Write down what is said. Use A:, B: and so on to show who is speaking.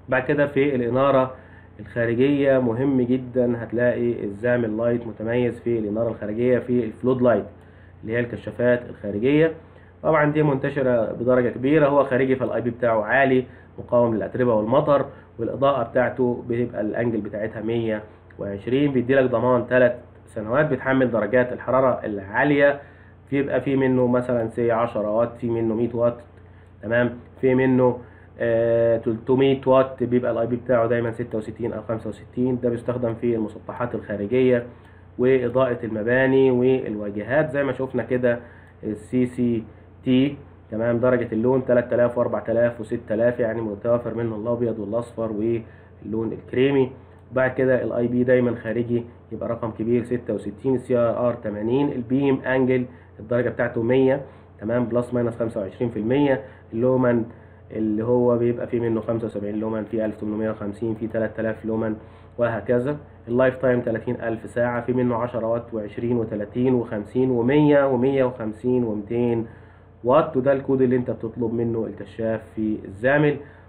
A: بعد كده في الاناره الخارجيه مهم جدا هتلاقي الزامل لايت متميز في الاناره الخارجيه في الفلود لايت اللي هي الكشافات الخارجيه طبعا دي منتشره بدرجه كبيره هو خارجي فالاي بي بتاعه عالي مقاوم للاتربه والمطر والاضاءه بتاعته بتبقى الانجل بتاعتها 120 بيدي لك ضمان 3 سنوات بتحمل درجات الحراره العاليه بيبقى في منه مثلا سي 10 واط في منه 100 واط تمام في منه آه 300 واط بيبقى الاي بي بتاعه دايما 66 او 65 ده بيستخدم في المسطحات الخارجيه واضاءه المباني والواجهات زي ما شفنا كده السي سي تي تمام درجة اللون 3000 و4000 و6000 يعني متوافر منه الابيض والاصفر واللون الكريمي بعد كده الاي بي دايما خارجي يبقى رقم كبير 66 السي ار ار 80 البيم انجل الدرجة بتاعته 100 تمام بلس ماينس 25% اللومن اللي هو بيبقى فيه منه 75 لومن في 1850 في 3000 لومن وهكذا اللايف تايم 30000 ساعة في منه 10 واط و20 و30 و50 و100 و150 و200 واط وده الكود اللي انت بتطلب منه الكشاف في الزامل